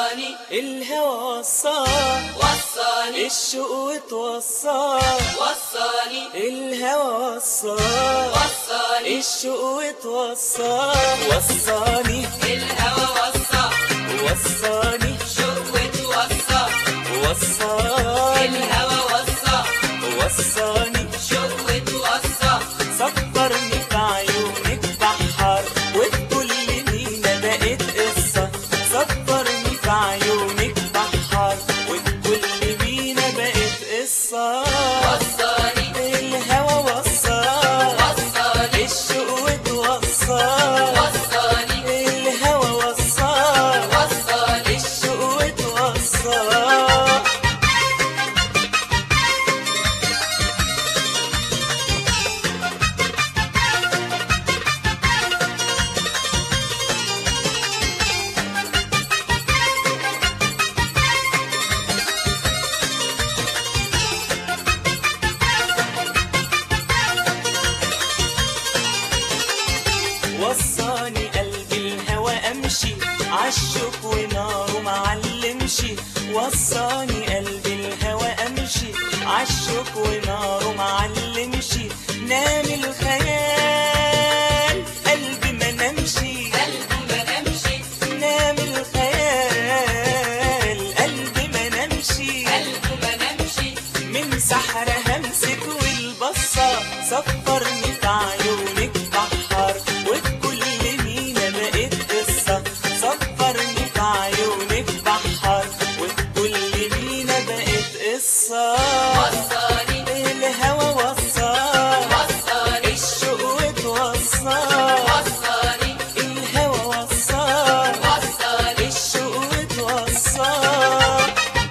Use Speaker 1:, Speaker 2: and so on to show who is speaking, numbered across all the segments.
Speaker 1: وصاني
Speaker 2: الهوى وصان
Speaker 1: وصاني
Speaker 2: الشوق وتوصان
Speaker 1: وصاني
Speaker 2: الهوى وصان
Speaker 1: وصاني
Speaker 2: الشوق وتوصان وصاني
Speaker 1: الهوى وصى
Speaker 2: وصاني
Speaker 1: شوق وصى
Speaker 2: وصاني
Speaker 1: الهوى وصى
Speaker 2: وصاني
Speaker 1: شوق وصى
Speaker 2: صبرني في عيونك بحر وبكل مينا بقيت قصة صبرني في عيونك بحر وبكل مينا بقيت قصة
Speaker 1: وصاني
Speaker 2: الهوى وصان
Speaker 1: وصاني
Speaker 2: الشوق وتوصان
Speaker 1: وصاني
Speaker 2: الهوى وصان
Speaker 1: وصاني
Speaker 2: الشوق وتوصان وصاني قلبي الهوى امشي عالشوق وناره معلمشي وصاني قلبي الهوى امشي عالشوق وناره معلمشي نام الخيال قلبي ما نمشي
Speaker 1: قلبي ما نمشي
Speaker 2: نام الخيال قلبي ما نمشي
Speaker 1: قلبي ما نمشي
Speaker 2: من سحر همسك والبصة صفرني في عيونك بحر وبكل مينا بقيت قصة صفرني في عيونك بحر وبكل مينا بقيت قصة
Speaker 1: وصاني
Speaker 2: الهوى وصان
Speaker 1: وصاني
Speaker 2: الشوق وتوصان
Speaker 1: وصاني
Speaker 2: الهوى وصان
Speaker 1: وصاني
Speaker 2: الشوق وتوصان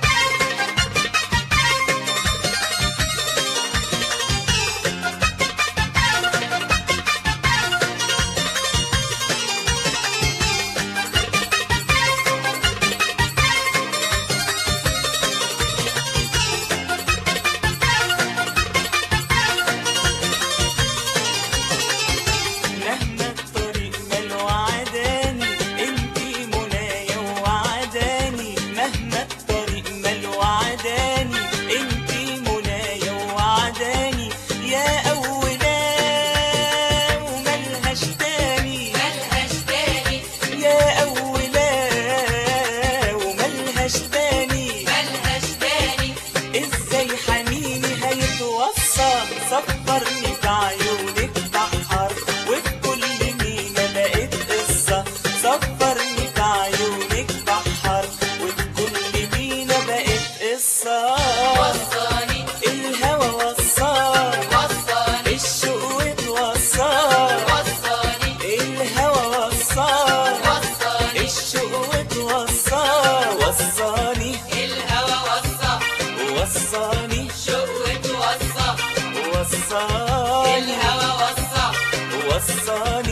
Speaker 2: مهما الطريق مال وعداني انتي منايا وعداني مهما الطريق مال وعداني انتي منايا وعداني يا أولا وملهاش تاني
Speaker 1: ملهاش تاني
Speaker 2: يا أولا وملهاش تاني
Speaker 1: ملهاش تاني
Speaker 2: ازاي حنيني هيتوصى صبرني في عيونك بحر وبكل مينا بقيت قصة صبرني في عيونك بحر وبكل مينا بقيت قصة
Speaker 1: وصاني
Speaker 2: الهوى وصان
Speaker 1: وصاني
Speaker 2: الشوق وتوصان
Speaker 1: وصاني
Speaker 2: الهوى وصان
Speaker 1: وصاني
Speaker 2: الشوق وتوصان وصاني
Speaker 1: الهوى وصى
Speaker 2: وصاني
Speaker 1: شوق وصى
Speaker 2: وصاني
Speaker 1: الهوى وصى
Speaker 2: وصاني